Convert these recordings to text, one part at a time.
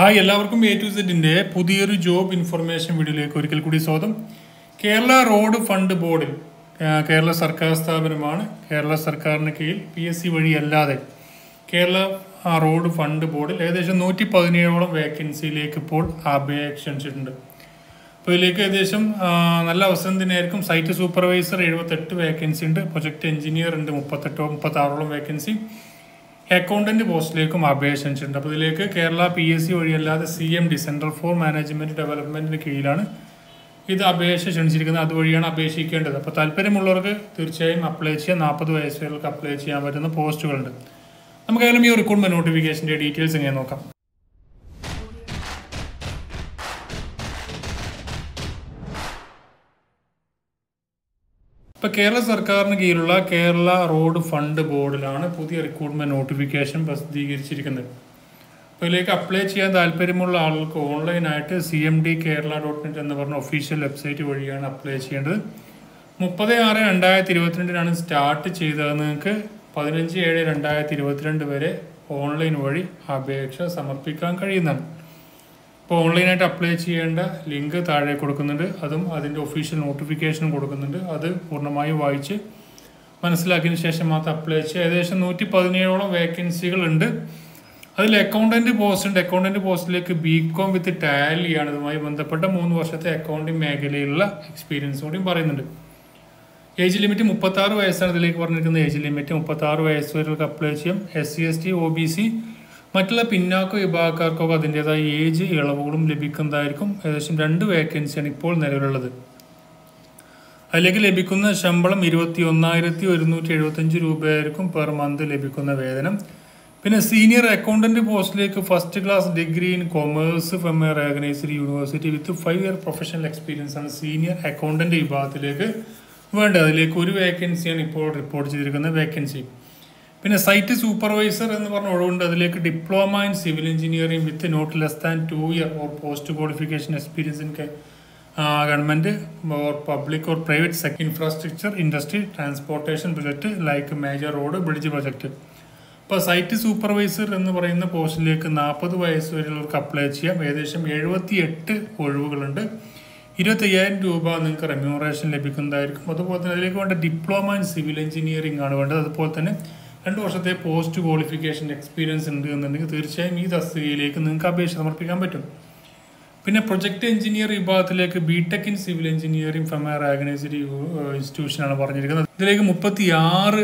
hi എല്ലാവർക്കും A to സെറ്റിന്റെ പുതിയൊരു ജോബ് ഇൻഫർമേഷൻ വീഡിയോയിലേക്ക് ഒരിക്കൽ കൂടി സ്വാഗതം കേരള റോഡ് ഫണ്ട് ബോർഡിൽ ആ, കേരള സർക്കാർ സ്ഥാപനമാണ് കേരള സർക്കാരിന് കീഴിൽ പി എസ് സി വഴി അല്ലാതെ കേരള ആ, റോഡ് ഫണ്ട് ബോർഡിൽ ഏകദേശം നൂറ്റി പതിനേഴോളം വേക്കൻസിയിലേക്ക് ഇപ്പോൾ അപേക്ഷ ക്ഷണിച്ചിട്ടുണ്ട് അപ്പോൾ ഇതിലേക്ക് ഏകദേശം ആ, നല്ല അവസരം തന്നെയായിരിക്കും സൈറ്റ് സൂപ്പർവൈസർ എഴുപത്തെട്ട് വേക്കൻസി ഉണ്ട് പ്രൊജക്ട് എഞ്ചിനീയർ ഉണ്ട് മുപ്പത്തെട്ടോ മുപ്പത്താറോളം വേക്കൻസി അക്കൗണ്ടന്റ് പോസ്റ്റിലേക്കും അപേക്ഷ ക്ഷണിച്ചിട്ടുണ്ട് അപ്പോൾ ഇതിലേക്ക് കേരള പി എസ് സി വഴിയല്ലാതെ C M D central for management ഡെവലപ്മെന്റിന് കീഴിലാണ് ഇത് അപേക്ഷ ക്ഷണിച്ചിരിക്കുന്നത് അതുവഴിയാണ് അപേക്ഷിക്കേണ്ടത് അപ്പോൾ താല്പര്യമുള്ളവർക്ക് തീർച്ചയായും അപ്ലൈ ചെയ്യാം നാൽപ്പത് വയസ്സുകൾക്ക് അപ്ലൈ ചെയ്യാൻ പറ്റുന്ന പോസ്റ്റുകളുണ്ട് നമുക്കായാലും ഈ റിക്രൂട്ട്മെന്റ് നോട്ടിഫിക്കേഷന്റെ ഡീറ്റെയിൽസ് എങ്ങനെ നോക്കാം ഇപ്പൊ കേരള സർക്കാരിന് കീഴിലുള്ള കേരള റോഡ് ഫണ്ട് ബോർഡിലാണ് പുതിയ റിക്രൂട്ട്മെന്റ് നോട്ടിഫിക്കേഷൻ പ്രസിദ്ധീകരിച്ചിരിക്കുന്നത് അപ്പോൾ ഇതിലേക്ക് അപ്ലൈ ചെയ്യാൻ താല്പര്യമുള്ള ആളുകൾക്ക് ഓൺലൈനായിട്ട് C M D Kerala dot net എന്ന് പറഞ്ഞ ഒഫീഷ്യൽ വെബ്സൈറ്റ് വഴിയാണ് അപ്ലൈ ചെയ്യേണ്ടത് മുപ്പത് ആറ് രണ്ടായിരത്തി ഇരുപത്തിരണ്ടിനാണ് സ്റ്റാർട്ട് ചെയ്തത് നിങ്ങൾക്ക് പതിനഞ്ച് ഏഴ് രണ്ടായിരത്തി ഇരുപത്തിരണ്ട് വരെ ഓൺലൈൻ വഴി അപേക്ഷ സമർപ്പിക്കാൻ കഴിയുന്നതാണ് ഇപ്പോൾ ഓൺലൈനായിട്ട് അപ്ലൈ ചെയ്യേണ്ട ലിങ്ക് താഴെ കൊടുക്കുന്നുണ്ട് അതും അതിൻ്റെ ഒഫീഷ്യൽ നോട്ടിഫിക്കേഷനും കൊടുക്കുന്നുണ്ട് അത് പൂർണ്ണമായും വായിച്ച് മനസ്സിലാക്കിയതിന് ശേഷം മാത്രം അപ്ലൈ ചെയ്യുക ഏകദേശം നൂറ്റി പതിനേഴോളം വേക്കൻസികൾ ഉണ്ട് അതിൽ അക്കൗണ്ടന്റ് പോസ്റ്റ് ഉണ്ട് അക്കൗണ്ടന്റ് പോസ്റ്റിലേക്ക് ബി കോം വിത്ത് ടാലിയാണ് ഇതുമായി ബന്ധപ്പെട്ട മൂന്ന് വർഷത്തെ അക്കൗണ്ടിങ് മേഖലയിലുള്ള എക്സ്പീരിയൻസ് കൂടിയും പറയുന്നുണ്ട് ഏജ് ലിമിറ്റ് മുപ്പത്തി ആറ് വയസ്സാണ് ഇതിലേക്ക് പറഞ്ഞിരിക്കുന്ന ഏജ് ലിമിറ്റ് മുപ്പത്തി ആറ് വയസ്സ് വരെയൊക്കെ അപ്ലൈ ചെയ്യാം S C S T O B C മറ്റുള്ള പിന്നാക്ക വിഭാഗക്കാർക്കൊക്കെ അതിൻ്റെതായ ഏജ് ഇളവുകളും ലഭിക്കുന്നതായിരിക്കും ഏകദേശം രണ്ട് വേക്കൻസിയാണ് ഇപ്പോൾ നിലവിലുള്ളത് അതിലേക്ക് ലഭിക്കുന്ന ശമ്പളം ഇരുപത്തി ഒന്നായിരത്തി ഒരുന്നൂറ്റി എഴുപത്തഞ്ച് രൂപയായിരിക്കും പെർ മന്ത് ലഭിക്കുന്ന വേതനം പിന്നെ സീനിയർ അക്കൗണ്ടന്റ് പോസ്റ്റിലേക്ക് first class degree in commerce from a recognised university with five year professional experience ആണ് സീനിയർ അക്കൗണ്ടന്റ് വിഭാഗത്തിലേക്ക് വേണ്ടത് അതിലേക്ക് ഒരു വേക്കൻസിയാണ് ഇപ്പോൾ റിപ്പോർട്ട് ചെയ്തിരിക്കുന്ന വേക്കൻസി പിന്നെ സൈറ്റ് സൂപ്പർവൈസർ എന്ന് പറഞ്ഞ ഒഴിവുണ്ട് അതിലേക്ക് diploma in civil engineering with not less than two year or post qualification experience in government or public or private sector infrastructure industry transportation project like major road bridge project ഇപ്പോൾ site supervisor എന്ന് പറയുന്ന പോസ്റ്റിലേക്ക് നാൽപ്പത് വയസ്സ് വരെയുള്ളവർക്ക് apply ചെയ്യാം ഏകദേശം എഴുപത്തി എട്ട് ഒഴിവുകളുണ്ട് ഇരുപത്തി അയ്യായിരം രൂപ നിങ്ങൾക്ക് റെമ്യൂറേഷൻ ലഭിക്കുന്നതായിരിക്കും അതുപോലെ തന്നെ അതിലേക്ക് വേണ്ട ഡിപ്ലോമ ഇൻ സിവിൽ എഞ്ചിനീയറിംഗ് ആണ് വേണ്ടത് അതുപോലെ തന്നെ രണ്ട് വർഷത്തെ പോസ്റ്റ് ക്വാളിഫിക്കേഷൻ എക്സ്പീരിയൻസ് ഉണ്ട് എന്നുണ്ടെങ്കിൽ തീർച്ചയായും ഈ തസ്തികയിലേക്ക് നിങ്ങൾക്ക് അപേക്ഷ സമർപ്പിക്കാൻ പറ്റും പിന്നെ പ്രൊജക്ട് എഞ്ചിനീയർ വിഭാഗത്തിലേക്ക് B Tech in civil engineering from a organised ഇൻസ്റ്റിറ്റ്യൂഷനാണ് പറഞ്ഞിരിക്കുന്നത് ഇതിലേക്ക് മുപ്പത്തി ആറ്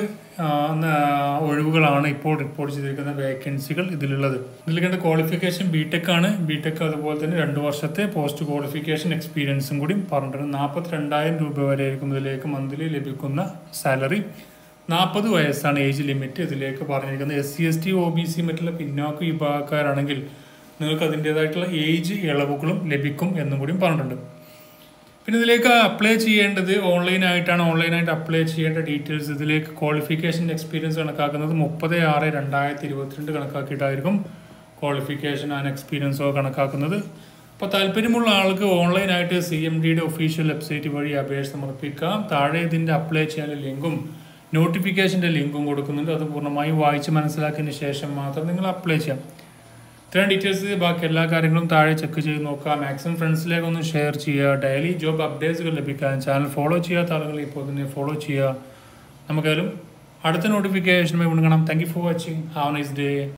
ഒഴിവുകളാണ് ഇപ്പോൾ റിപ്പോർട്ട് ചെയ്തിരിക്കുന്ന വേക്കൻസികൾ ഇതിലുള്ളത് ഇതിലേക്കുള്ള ക്വാളിഫിക്കേഷൻ ബിടെക് ആണ് ബിടെക് അതുപോലെ തന്നെ രണ്ട് വർഷത്തെ പോസ്റ്റ് ക്വാളിഫിക്കേഷൻ എക്സ്പീരിയൻസും കൂടി പറഞ്ഞിട്ടുണ്ട് നാൽപ്പത്തി രണ്ടായിരം രൂപ വരെ ആയിരിക്കും ഇതിലേക്ക് മന്ത്ലി ലഭിക്കുന്ന സാലറി നാൽപ്പത് വയസ്സാണ് ഏജ് ലിമിറ്റ് ഇതിലേക്ക് പറഞ്ഞിരിക്കുന്നത് S C S T O B C മറ്റുള്ള പിന്നോക്ക വിഭാഗക്കാരാണെങ്കിൽ നിങ്ങൾക്ക് അതിൻ്റെതായിട്ടുള്ള ഏജ് ഇളവുകളും ലഭിക്കും എന്നും കൂടിയും പറഞ്ഞിട്ടുണ്ട് പിന്നെ ഇതിലേക്ക് അപ്ലൈ ചെയ്യേണ്ടത് ഓൺലൈനായിട്ടാണ് ഓൺലൈനായിട്ട് അപ്ലൈ ചെയ്യേണ്ട ഡീറ്റെയിൽസ് ഇതിലേക്ക് ക്വാളിഫിക്കേഷൻ എക്സ്പീരിയൻസ് കണക്കാക്കുന്നത് മുപ്പത് ആറ് രണ്ടായിരത്തി ഇരുപത്തിരണ്ട് കണക്കാക്കിയിട്ടായിരിക്കും ക്വാളിഫിക്കേഷൻ ആൻഡ് എക്സ്പീരിയൻസോ കണക്കാക്കുന്നത് അപ്പോൾ താല്പര്യമുള്ള ആൾക്ക് ഓൺലൈനായിട്ട് സി എം ഡിയുടെ ഒഫീഷ്യൽ വെബ്സൈറ്റ് വഴി അപേക്ഷ സമർപ്പിക്കാം താഴെ ഇതിൻ്റെ അപ്ലൈ ചെയ്യാനുള്ള ലിങ്കും നോട്ടിഫിക്കേഷൻ്റെ ലിങ്കും കൊടുക്കുന്നുണ്ട് അത് പൂർണ്ണമായും വായിച്ച് മനസ്സിലാക്കിയതിന് ശേഷം മാത്രം നിങ്ങൾ അപ്ലൈ ചെയ്യാം ഇത്രയും ഡീറ്റെയിൽസ് ബാക്കി എല്ലാ കാര്യങ്ങളും താഴെ ചെക്ക് ചെയ്ത് നോക്കുക മാക്സിമം ഫ്രണ്ട്സിലേക്ക് ഒന്ന് ഷെയർ ചെയ്യുക ഡെയിലി ജോബ് അപ്ഡേറ്റ്സുകൾ ലഭിക്കാൻ ചാനൽ ഫോളോ ചെയ്യാത്ത ആളുകൾ ഇപ്പോൾ തന്നെ ഫോളോ ചെയ്യുക നമുക്കായാലും അടുത്ത നോട്ടിഫിക്കേഷനുമായി കാണാം thank you for watching have nice day